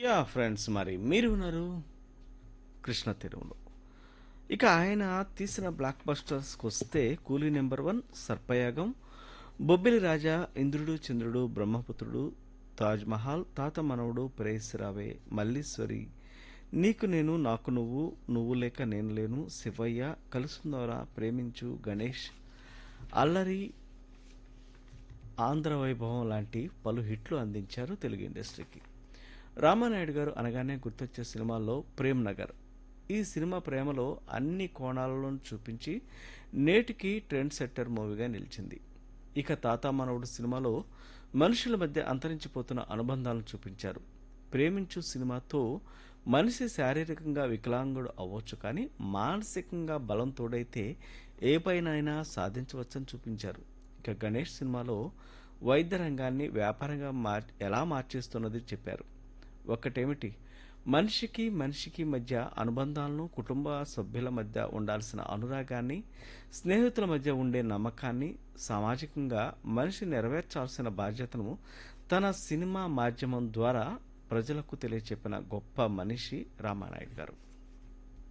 yeah friends మరి మీరు ఉన్నారు కృష్ణ తీరంలో ఇక ఆయన తీసిన బ్లాక్ బస్టర్స్కి వస్తే కూలీ నెంబర్ వన్ సర్పయాగం బొబ్బిలి రాజా ఇంద్రుడు చంద్రుడు బ్రహ్మపుత్రుడు తాజ్ మహల్ తాత మనవుడు ప్రేయసిరావే మల్లీశ్వరి నీకు నేను నాకు నువ్వు నువ్వు లేక నేను లేను శివయ్య కలుసుందోరా ప్రేమించు గణేష్ అల్లరి ఆంధ్ర వైభవం లాంటి పలు హిట్లు అందించారు తెలుగు ఇండస్ట్రీకి రామానాయుడు గారు అనగానే గుర్తొచ్చే సినిమాల్లో ప్రేమ్ నగర్ ఈ సినిమా ప్రేమలో అన్ని కోణాలలో చూపించి నేటికి ట్రెండ్ సెట్టర్ మూవీగా నిలిచింది ఇక తాత మనవుడు సినిమాలో మనుషుల మధ్య అంతరించిపోతున్న అనుబంధాలను చూపించారు ప్రేమించు సినిమాతో మనిషి శారీరకంగా వికలాంగుడు అవ్వచ్చు కానీ మానసికంగా బలం తోడైతే ఏ పైనైనా సాధించవచ్చని చూపించారు ఇక గణేష్ సినిమాలో వైద్య రంగాన్ని వ్యాపారంగా మార్ ఎలా మార్చేస్తున్నది చెప్పారు ఒక్కటేమిటి మనిషికి మనిషికి మధ్య అనుబంధాలను కుటుంబ సభ్యుల మధ్య ఉండాల్సిన అనురాగాన్ని స్నేహితుల మధ్య ఉండే నమ్మకాన్ని సామాజికంగా మనిషి నెరవేర్చాల్సిన బాధ్యతను తన సినిమా మాధ్యమం ద్వారా ప్రజలకు తెలియచెప్పిన గొప్ప మనిషి రామానాయుడు గారు